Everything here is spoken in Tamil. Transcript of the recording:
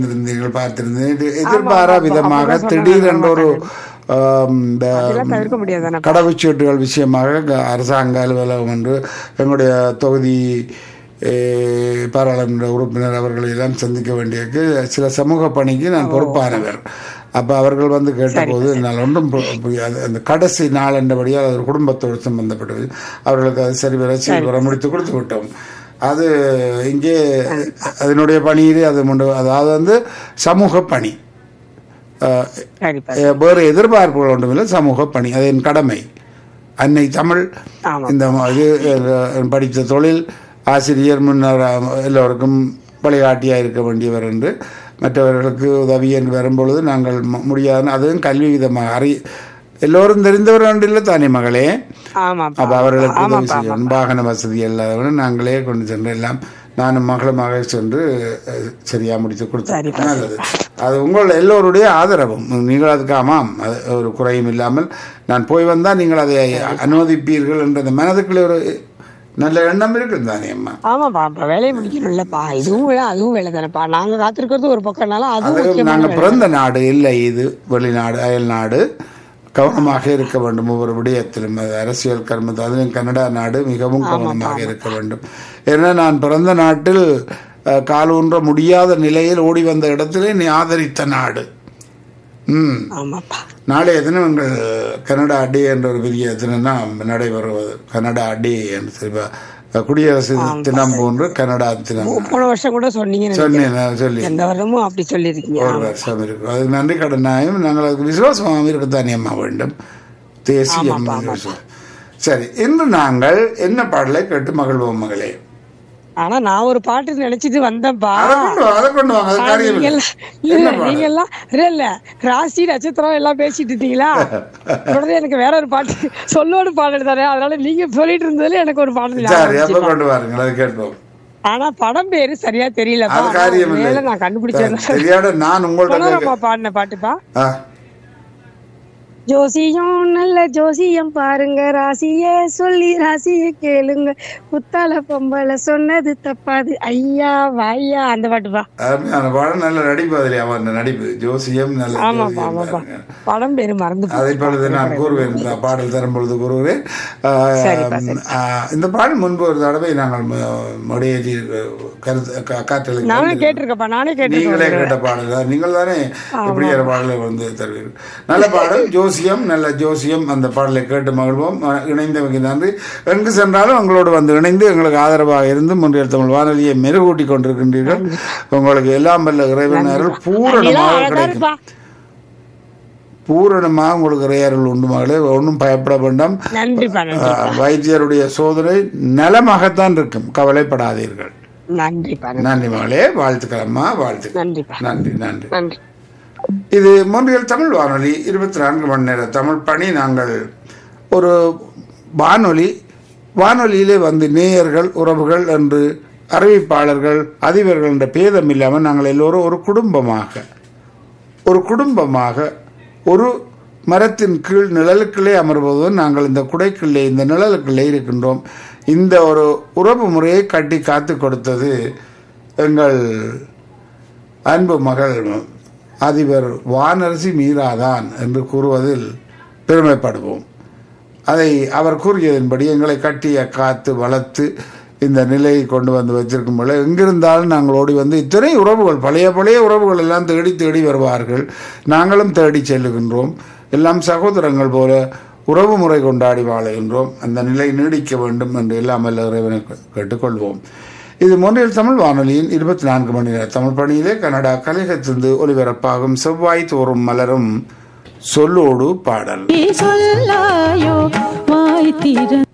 இருந்தீர்கள் பார்த்திருந்தேன் இது எதிர்பாரா விதமாக திடீரென்று ஒரு ஆம், இந்த அதெல்லாம் தவிர்க்க முடியாதானே கடவுச்சீட்டுகள் விஷயமாக க- அரசாங்க அலுவலகம் என்று எங்களுடைய தொகுதி ஏ, பாராளுமன்ற உறுப்பினர் அவர்களை எல்லாம் சந்திக்க வேண்டிய சில சமூக பணிக்கு நான் பொறுப்பானவர் அப்போ அவர்கள் வந்து கேட்டபோது என்னால் ஒன்றும் பு- புரியாது அந்த கடைசி நாள் என்றபடியால் அது ஒரு குடும்பத்தோடு சம்பந்தப்பட்டது அவர்களுக்கு அது சரிவர செய்வர முடித்து கொடுத்து விட்டோம் அது இங்கே அதனுடைய பணியிலே அது முண்டு அதாவது வந்து சமூக பணி அஹ், சரிப்பா அஹ் வேறு எதிர்பார்ப்புகள் ஒன்றுமில்லை சமூக பணி அது என் கடமை அன்னை தமிழ் ஆமா. இந்த ம- இது அஹ், படித்த தொழில் ஆசிரியர் முன்னர் அஹ், எல்லோருக்கும் வழிகாட்டியாக இருக்க வேண்டியவர் என்று மற்றவர்களுக்கு உதவி என்று வரும்பொழுது நாங்கள் ம- முடியாது அதுவும் கல்வி விதமாக அறி எல்லோரும் தெரிந்தவர் இல்லை தானே மகளே ஆமாப்பா அப்போ அவர்களுக்கு உதவி ஆமாப்பா செய்யணும் வாகன வசதி இல்லாதவன நாங்களே கொண்டு சென்று எல்லாம் நானும் மகளுமாக சென்று அஹ், சரியா முடித்து கொடுத்தோம் சரிப்பா, நல்லது அது உங்கள் எல்லோருடைய ஆதரவும் நீங்கள் அதுக்கு ஆமாம் அது ஒரு குறையும் இல்லாமல் நான் போய் வந்தால் நீங்கள் அதை அனுமதிப்பீர்கள் என்ற அந்த மனதுக்குள்ளே ஒரு நல்ல எண்ணம் இருக்குது தானே அம்மா ஆமாப்பா அப்ப வேலையை முடிக்கணும்லப்பா இதுவும் வேலை அதுவும் வேலை தானேப்பா நாங்க காத்திருக்கிறது ஒரு பக்கம்னாலும் அதுவும் அது முக்கியமான நாங்கள் வேலை. பிறந்த நாடு இல்லை இது வெளிநாடு அயல் நாடு கவனமாக இருக்க வேண்டும் ஒவ்வொரு விடயத்திலும் அது அரசியல் கர்மத்தில் அதுவும் கனடா நாடு மிகவும் கவனமாக இருக்க வேண்டும் ஏன்னா நான் பிறந்த நாட்டில் அஹ், கால் ஊன்ற முடியாத நிலையில் ஓடி வந்த இடத்திலே நீ ஆதரித்த நாடு ம் ஆமாப்பா நாளைய தினம் எங்கள் கனடா டே என்ற ஒரு பெரிய தினம் தான் நடைபெறுவது கனடா டே என்று சொல்லி குடியரசு தினம் போன்று கனடா தினம் போன வருஷம் கூட சொன்னீங்க சொன்னேன் நான் சொல்லி எந்த வருடமும் அப்படி சொல்லியிருக்கீங்க ஒரு வருஷம் இருக்கும் அது நன்றி கடனாயும் நாங்கள் அதுக்கு விசுவாசமாக இருக்கத்தானே அம்மா வேண்டும் தேசிய விசுவாசம். சரி இன்று நாங்கள் என்ன பாடலை கேட்டு மகிழ்வோம் மகளே ஆனா நான் ஒரு பாட்டு நினைச்சிட்டு வந்தேன்ப்பா அதை கொண்டு வா அதை கொண்டு வாங்க அது ஆனா காரியம் நீங்க இல்லை. எல்லாம் இல்ல என்ன இல்ல, பாடல்? நீங்க எல்லாம் இல்ல இல்ல ராசி நட்சத்திரம் எல்லாம் பேசிட்டு இருந்தீங்களா உடனே எனக்கு வேற ஒரு பாட்டு சொல்லோடு பாடல் தானே அதனால நீங்க சொல்லிட்டு இருந்ததுல எனக்கு ஒரு பாடல் ஞாபகம் சரி அப்ப வந்துச்சு. கொண்டு வாருங்கள் அதை கேட்போம் ஆனா படம் பேரு சரியா தெரியலப்பா அது காரியம் இல்லை மேல நான் கண்டுபிடிச்சேன் தெரியாத நான் உங்கள்ட்ட மனோரமா பாடின பாட்டுப்பா ஆ, ஜோசியம் நல்ல ஜோசியம் பாருங்க ராசியே சொல்லி ராசியை கேளுங்க புத்தால பொம்பளை சொன்னது தப்பாது ஐயா வாய்யா அந்த பாட்டுப்பா அருமையான பாடம் நல்ல நடிப்பு அதில் அவன் அந்த நடிப்பு ஜோசியம் நல்ல ஆமாப்பா ஜோசியம் ஆமாப்பா பாருங்க. படம் பேரு மறந்து போச்சு. அதை பொழுது நான் கூறுவேன் இந்த பாடல் தரும் பொழுது கூறுவேன் ஆஹ், சரிப்பா, சரி. ஆஹ், இந்த பாடல் முன்பு ஒரு தடவை நாங்கள் மொழியேற்றி கருத்து கா- காற்றலுக்கு நானே வந்து- கேட்டிருக்கப்பா நானே நீங்களே கேட்டிருக்கேன் கேட்ட பாடல் தான் நீங்கள் தானே இப்படி ஒரு பாடலை வந்து தருவீர்கள் நல்ல பாடல் ஜோசியம் நல்ல ஜோசியம் அந்த பாடலை கேட்டு மகிழ்வோம் அஹ், இணைந்தவங்க நன்றி எங்கு சென்றாலும் உங்களோடு வந்து இணைந்து எங்களுக்கு ஆதரவாக இருந்து முன்னில் தமிழ் வானொலியை மெருகூட்டி கொண்டிருக்கின்றீர்கள் உங்களுக்கு எல்லாம் வல்ல இறைவன் அருள் நீலாம் பூரணமாக அழகா கிடைக்கும் இருப்பா பூரணமாக உங்களுக்கு இறையருள் உண்டு மகளே ஒன்றும் பயப்பட வேண்டாம் நன்றிப்பா நன்றி அஹ், வைத்தியருடைய சோதனை நலமாகத்தான் இருக்கும் கவலைப்படாதீர்கள் நன்றிப்பா நன்றி. நன்றி மகளே வாழ்த்துக்கள் அம்மா வாழ்த்துக்கள் நன்றிப்பா நன்றி நன்றி நன்றி இது மொன்றியல் தமிழ் வானொலி இருபத்தி நான்கு மணி நேர தமிழ் பணி நாங்கள் ஒரு வானொலி வானொலியிலே வந்து நேயர்கள் உறவுகள் என்று அறிவிப்பாளர்கள் அதிபர்கள் என்ற பேதம் இல்லாமல் நாங்கள் எல்லோரும் ஒரு குடும்பமாக ஒரு குடும்பமாக ஒரு மரத்தின் கீழ் நிழலுக்குள்ளே அமர்வது நாங்கள் இந்த குடைக்குள்ளே இந்த நிழலுக்குள்ளே இருக்கின்றோம் இந்த ஒரு உறவு முறையை கட்டி காத்து கொடுத்தது எங்கள் அன்பு மகள் அதிபர் வானரசி மீராதான் என்று கூறுவதில் பெருமைப்படுவோம் அதை அவர் கூறியதன்படி எங்களை கட்டிய காத்து வளர்த்து இந்த நிலையை கொண்டு வந்து வச்சிருக்கும் போல எங்கிருந்தாலும் நாங்கள் ஓடி வந்து இத்தனை உறவுகள் பழைய பழைய உறவுகள் எல்லாம் தேடி தேடி வருவார்கள் நாங்களும் தேடி செல்லுகின்றோம் எல்லாம் சகோதரங்கள் போல உறவு முறை கொண்டாடி வாழுகின்றோம் அந்த நிலை நீடிக்க வேண்டும் என்று எல்லாம் வல்ல இறைவனை கேட்டுக்கொள்வோம் இது மொன்றில் தமிழ் வானொலியின் இருபத்தி நான்கு மணி நேர தமிழ் பணியிலே கனடா கலையகத்திலிருந்து ஒலிபரப்பாகும் செவ்வாய் தோறும் மலரும் சொல்லோடு பாடல் சொல்லாயோ வாய் திறந்து